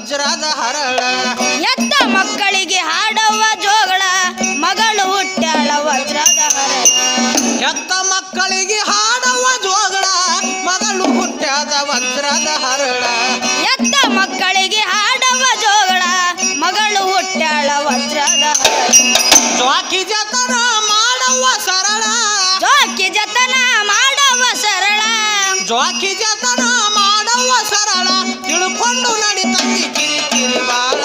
ವಜ್ರದ ಹರಳ ಎತ್ತ ಮಕ್ಕಳಿಗೆ ಹಾಡವ್ವ ಜೋಗಳ ಮಗಳು ಹುಟ್ಟ್ಯಾಳ ವಜ್ರದ ಹರಳ ಹೆತ್ತ ಮಕ್ಕಳಿಗೆ ಹಾಡವ ಜೋಗಳ ಮಗಳು ಹುಟ್ಟ್ಯಾದ ವಜ್ರದ ಹರಳ ಎತ್ತ ಮಕ್ಕಳಿಗೆ ಹಾಡವ್ವ ಜೋಗಳ ಮಗಳು ಹುಟ್ಟ್ಯಾಳ ವಜ್ರದ ಹರಳ ಜ್ವಾಕಿ ಜತನ ಮಾಡವ್ವ ಸರಳ ಜೋಕಿ ಜತನ ಮಾಡವ್ವ ಸರಳ ಜ್ವಾಕಿ ಜತನ ಮಾಡವ್ವ ಸರಳ ತಿಳ್ಕೊಂಡು ನಡಿ ತಂಗಿ ಕಿರಿ ಕಿರಿ ಬಾಳ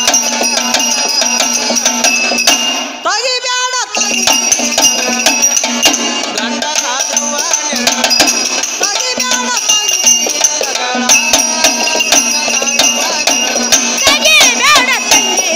ತೆಗಿಬ್ಯಾಡ ತಂಗಿ ಗಂಡ ಕಾದವ್ವ ನೆರಳ. ತೆಗಿಬ್ಯಾಡ ತಂಗಿ ಜಗಳ. ತಗಿ ಬೇಡ ತಂಗಿ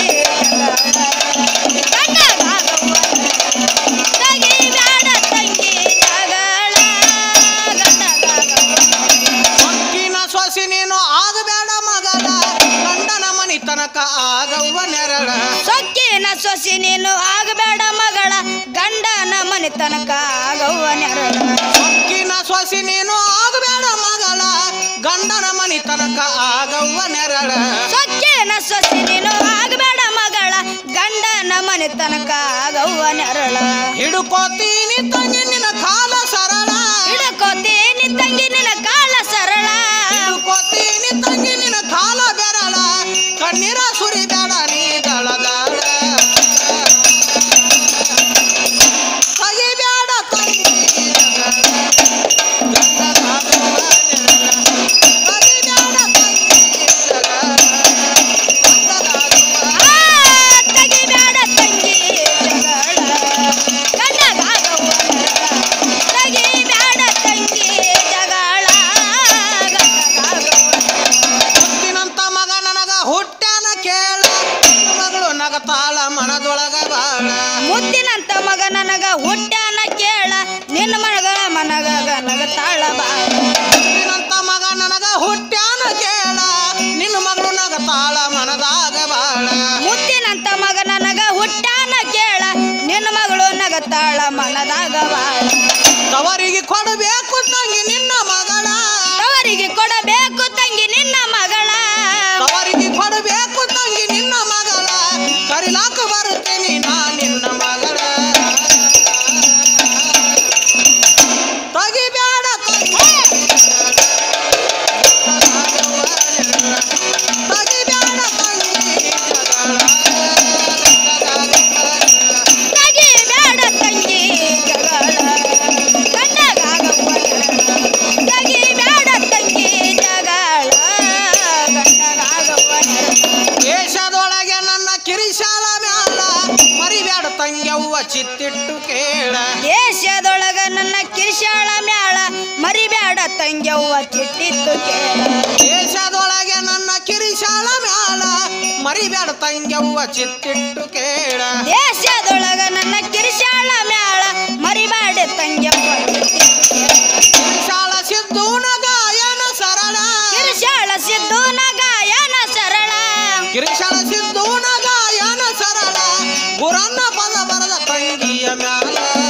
ಗಂಡಗಾಗವ್ವ. ತಗಿ ಬೇಡ ತಂಗಿ ಜಗಳ ಗಂಡಗಾಗವ್ವ. ಸೊಕ್ಕಿನ ಸೊಸಿ ನೀನು ಆಗಬೇಡ ಮಗಳ ಗಂಡನ ಮನಿ ತನಕ ಆಗವ್ವ ನೆರಳ ಸೊಕ್ಕಿನ ಸೊಸಿ ನೀನು ಆಗಬೇಡ ಮಗಳ ಗಂಡನ ಮನೆ ತನಕ ಆಗವ್ವ ನೆರಳ ಸೊಕ್ಕಿನ ಸೊಸಿ ನೀನು ಆಗಬೇಡ ಮಗಳ ಗಂಡನ ಮನಿ ತನಕ ಆಗವ್ವ ನೆರಳ ಸೊಕ್ಕಿನ ಸೊಸಿ ನೀನು ಆಗಬೇಡ ಮಗಳ ಗಂಡನ ಮನೆ ತನಕ ಆಗವ್ವ ನೆರಳ ಹಿಡ್ಕೋತೀನಿ ತಂಗಿ ನಿನ್ನ ಕಾಲ ಸರಳ ಹಿಡ್ಕೋತೀನಿ ತಂಗಿ ನಿನ್ನ ಕಾಲ ಸರಳ ಹಿಡ್ಕೋತೀನಿ ತಂಗಿ ನಿನ್ನ ಕಾಲ ಬೆರಳ ಕಣ್ಣೀರ ಸುರಿಬೇಡ ನೀ ದಳ ದಳ ತೆಗಿಬ್ಯಾಡ ತಂಗಿ ಗಂಡನಾದವ್ವ ನೆರಳ. ತೆಗಿಬ್ಯಾಡ ತಂಗಿ ಜಗಳ. ಗಂಡನಾದವ್ವ ಆ, ತೆಗಿಬೇಡ ತಂಗಿ ಜಗಳ ಗಂಡಗಾಗವ್ವ ನೆರಳ. ತೆಗಿಬೇಡ ತಂಗಿ ಜಗಳ ಗಂಡಗಾಗವ್ವ ಹುಟ್ಟಿನಂತ ಮಗ ನನಗ ಹುಟ್ಟ್ಯಾನ ಕೇಳ ನಿನ್ನ ಮಗಳು ನಗತಾಳ ಮನದೊಳಗ ಬಾಳ ಮುದ್ದಿನಂತ ಮಗ ನನಗ ಹುಟ್ಟ್ಯಾನ ಕೇಳ ನಿನ್ನ ಮಗಳ ಮನಗ ನಗತಾಳ ಬಾಳ ಹುಟ್ಟಿನಂತ ಮಗ ನನಗ ಹುಟ್ಟ್ಯಾನ ಕೇಳ ನಿನ್ನ ಮಗಳು ನಗತಾಳ ಮನದಾಗ ಬಾಳ ಮುದ್ದಿನಂತ ಮಗ ನನಗ ಹುಟ್ಟ್ಯಾನ ಕೇಳ ನಿನ್ನ ಮಗಳು ನಗತಾಳ ಮನದಾಗ ಬಾಳ ತವರಿಗೆ ಕೊಡಬೇಕು ತಂಗಿ ನಿನ್ನ ಮಗಳ ಅವರಿಗೆ ಕೊಡಬೇಕು ತಂಗಿ ನಿನ್ನ ಮಗಳ ತವರಿಗೆ ಕೊಡಬೇಕು ತಂಗಿ ನಿನ್ನ ಮಗಳ ಕರಿಲಾಕ ಬರುತ್ತೇನೆ ನಾ ನಿನ್ನ ಮಗಳ ತಗಿಬ್ಯಾಡ ತಂಗಿ ತಗಿಬ್ಯಾಡ ತಂಗಿ ತಗಿ ಬೇಡ ತಂಗಿ ಜಗಳ ಗಂಡಗಾಗವ್ವ ನೆರಳ. ತಗಿ ಬೇಡ ತಂಗಿ ಜಗಳ ಗಂಡಗಾಗವ್ವ ನೆರಳ. ದೇಶದೊಳಗೆ ನನ್ನ ಕಿರಿಶಾಲ ಮ್ಯಾಲ ಮರಿಬ್ಯಾಡ ತಂಗ್ಯವ್ವ ಚಿತ್ತಿಟ್ಟು ಕೇಳ ದೇಶದೊಳಗ ನನ್ನ ಕಿರ್ಶಾಳ ಮ್ಯಾಳ ಮರಿಬೇಡ ತಂಗ್ಯವ್ವ ಚಿಟ್ಟಿತ್ತು ಕೇಳ ದೇಶದೊಳಗೆ ನನ್ನ ಕಿರಿಶಾಲ ಮ್ಯಾಲ ಮರಿಬ್ಯಾಡ ತಂಗ್ಯವ್ವ ಚಿತ್ತಿಟ್ಟು ಕೇಳ ದೇಶದೊಳಗ ನನ್ನ ಕಿರ್ಶಾಳ ಮ್ಯಾಳ ಮರಿಬೇಡ ತಂಗ್ಯವ್ವ ಚಿಟ್ಟಿತ್ತು ಕೇಳ. ಕಿರಿಶಾಲ ಸಿದ್ದೂನ ಗಾಯನ ಸರಳ ಕಿರ್ಶಾಳ ಸಿದ್ಧೂನ ಗಾಯನ ಸರಳ ಕಿರಿಶಾಲ ಸಿದ್ದೂನ ಗಾಯನ ಸರಳ ಗುರನ್ನ ಪದ ಬರದ ತಂಗಿಯ ಮ್ಯಾಲ